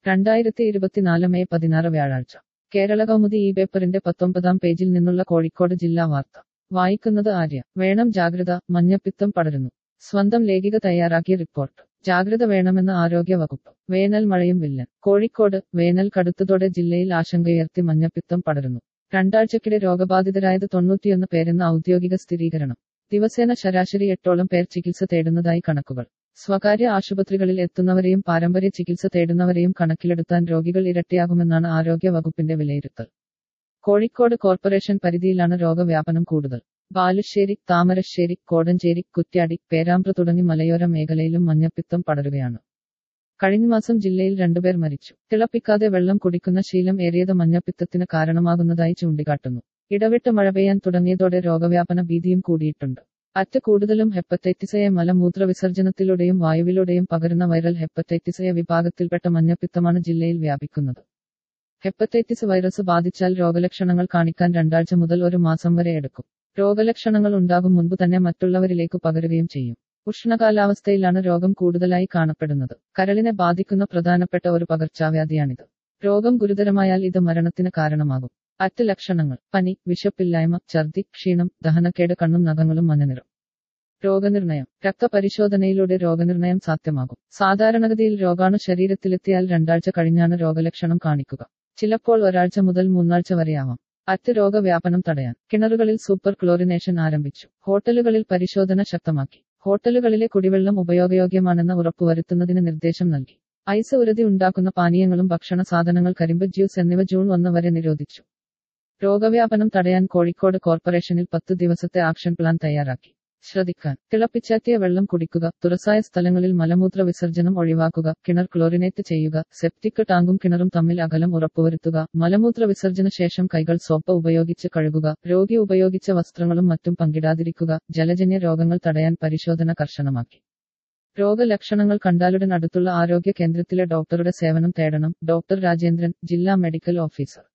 രണ്ടായിരത്തി ഇരുപത്തിനാല് മെയ് പതിനാറ് വ്യാഴാഴ്ച കേരള കൗമുദി ഈ പേപ്പറിന്റെ പത്തൊമ്പതാം പേജിൽ നിന്നുള്ള കോഴിക്കോട് ജില്ലാ വാർത്ത വായിക്കുന്നത് ആര്യ വേണം ജാഗ്രത മഞ്ഞപ്പിത്തം പടരുന്നു സ്വന്തം ലേഖിക തയ്യാറാക്കിയ റിപ്പോർട്ട് ജാഗ്രത വേണമെന്ന് ആരോഗ്യ വകുപ്പ് വേനൽ മഴയും വില്ലൻ കോഴിക്കോട് വേനൽ കടുത്തതോടെ ജില്ലയിൽ ആശങ്കയുയർത്തി മഞ്ഞപ്പിത്തം പടരുന്നു രണ്ടാഴ്ചക്കിടെ രോഗബാധിതരായത് തൊണ്ണൂറ്റിയൊന്ന് പേരെന്ന ഔദ്യോഗിക സ്ഥിരീകരണം ദിവസേന ശരാശരി എട്ടോളം പേർ ചികിത്സ തേടുന്നതായി കണക്കുകൾ സ്വകാര്യ ആശുപത്രികളിൽ എത്തുന്നവരെയും പാരമ്പര്യ ചികിത്സ തേടുന്നവരെയും കണക്കിലെടുത്താൻ രോഗികൾ ഇരട്ടിയാകുമെന്നാണ് ആരോഗ്യ വകുപ്പിന്റെ വിലയിരുത്തൽ കോഴിക്കോട് കോർപ്പറേഷൻ പരിധിയിലാണ് രോഗവ്യാപനം കൂടുതൽ ബാലുശ്ശേരി താമരശ്ശേരി കോടഞ്ചേരി കുറ്റ്യാടി പേരാമ്പ്ര തുടങ്ങി മലയോര മേഖലയിലും മഞ്ഞപ്പിത്തം പടരുകയാണ് കഴിഞ്ഞ മാസം ജില്ലയിൽ രണ്ടുപേർ മരിച്ചു തിളപ്പിക്കാതെ വെള്ളം കുടിക്കുന്ന ശീലം ഏറിയത് മഞ്ഞപ്പിത്തത്തിന് കാരണമാകുന്നതായി ചൂണ്ടിക്കാട്ടുന്നു ഇടവിട്ട് മഴ പെയ്യാൻ തുടങ്ങിയതോടെ രോഗവ്യാപന ഭീതിയും കൂടിയിട്ടുണ്ട് അറ്റ് കൂടുതലും ഹെപ്പറ്റൈറ്റിസ് എ മലമൂത്ര വിസർജനത്തിലൂടെയും വായുവിലൂടെയും പകരുന്ന വൈറൽ ഹെപ്പറ്റൈറ്റിസ് എ വിഭാഗത്തിൽപ്പെട്ട മഞ്ഞപ്പിത്തമാണ് ജില്ലയിൽ വ്യാപിക്കുന്നത് ഹെപ്പറ്റൈറ്റിസ് വൈറസ് ബാധിച്ചാൽ രോഗലക്ഷണങ്ങൾ കാണിക്കാൻ രണ്ടാഴ്ച മുതൽ ഒരു മാസം വരെ എടുക്കും രോഗലക്ഷണങ്ങൾ ഉണ്ടാകും മുൻപ് തന്നെ മറ്റുള്ളവരിലേക്ക് പകരുകയും ചെയ്യും ഉഷ്ണകാലാവസ്ഥയിലാണ് രോഗം കൂടുതലായി കാണപ്പെടുന്നത് കരളിനെ ബാധിക്കുന്ന പ്രധാനപ്പെട്ട ഒരു പകർച്ചവ്യാധിയാണിത് രോഗം ഗുരുതരമായാൽ ഇത് മരണത്തിന് കാരണമാകും അറ്റ് ലക്ഷണങ്ങൾ പനി വിശപ്പില്ലായ്മ ഛർദി ക്ഷീണം ദഹനക്കേട് കണ്ണും നഖങ്ങളും മഞ്ഞനിറം രോഗനിർണയം രക്തപരിശോധനയിലൂടെ രോഗനിർണയം സാധ്യമാകും സാധാരണഗതിയിൽ രോഗാണു ശരീരത്തിലെത്തിയാൽ രണ്ടാഴ്ച കഴിഞ്ഞാണ് രോഗലക്ഷണം കാണിക്കുക ചിലപ്പോൾ ഒരാഴ്ച മുതൽ മൂന്നാഴ്ച വരെയാവാം അറ്റ് രോഗവ്യാപനം തടയാൻ കിണറുകളിൽ സൂപ്പർ ക്ലോറിനേഷൻ ആരംഭിച്ചു ഹോട്ടലുകളിൽ പരിശോധന ശക്തമാക്കി ഹോട്ടലുകളിലെ കുടിവെള്ളം ഉപയോഗയോഗ്യമാണെന്ന് ഉറപ്പുവരുത്തുന്നതിന് നിർദ്ദേശം നൽകി ഐസ് ഉരതി ഉണ്ടാക്കുന്ന പാനീയങ്ങളും ഭക്ഷണ സാധനങ്ങൾ കരിമ്പ് ജ്യൂസ് എന്നിവ ജൂൺ ഒന്ന് വരെ നിരോധിച്ചു രോഗവ്യാപനം തടയാൻ കോഴിക്കോട് കോർപ്പറേഷനിൽ പത്ത് ദിവസത്തെ ആക്ഷൻ പ്ലാൻ തയ്യാറാക്കി ശ്രദ്ധിക്കാൻ തിളപ്പിച്ചാറ്റിയ വെള്ളം കുടിക്കുക തുറസായ സ്ഥലങ്ങളിൽ മലമൂത്ര വിസർജനം ഒഴിവാക്കുക കിണർ ക്ലോറിനേറ്റ് ചെയ്യുക സെപ്റ്റിക് ടാങ്കും കിണറും തമ്മിൽ അകലം ഉറപ്പുവരുത്തുക മലമൂത്ര വിസർജന ശേഷം കൈകൾ സോപ്പ് ഉപയോഗിച്ച് കഴുകുക രോഗി ഉപയോഗിച്ച വസ്ത്രങ്ങളും മറ്റും പങ്കിടാതിരിക്കുക ജലജന്യ രോഗങ്ങൾ തടയാൻ പരിശോധന കർശനമാക്കി രോഗലക്ഷണങ്ങൾ കണ്ടാലുടൻ അടുത്തുള്ള ആരോഗ്യ കേന്ദ്രത്തിലെ ഡോക്ടറുടെ സേവനം തേടണം ഡോക്ടർ രാജേന്ദ്രൻ ജില്ലാ മെഡിക്കൽ ഓഫീസർ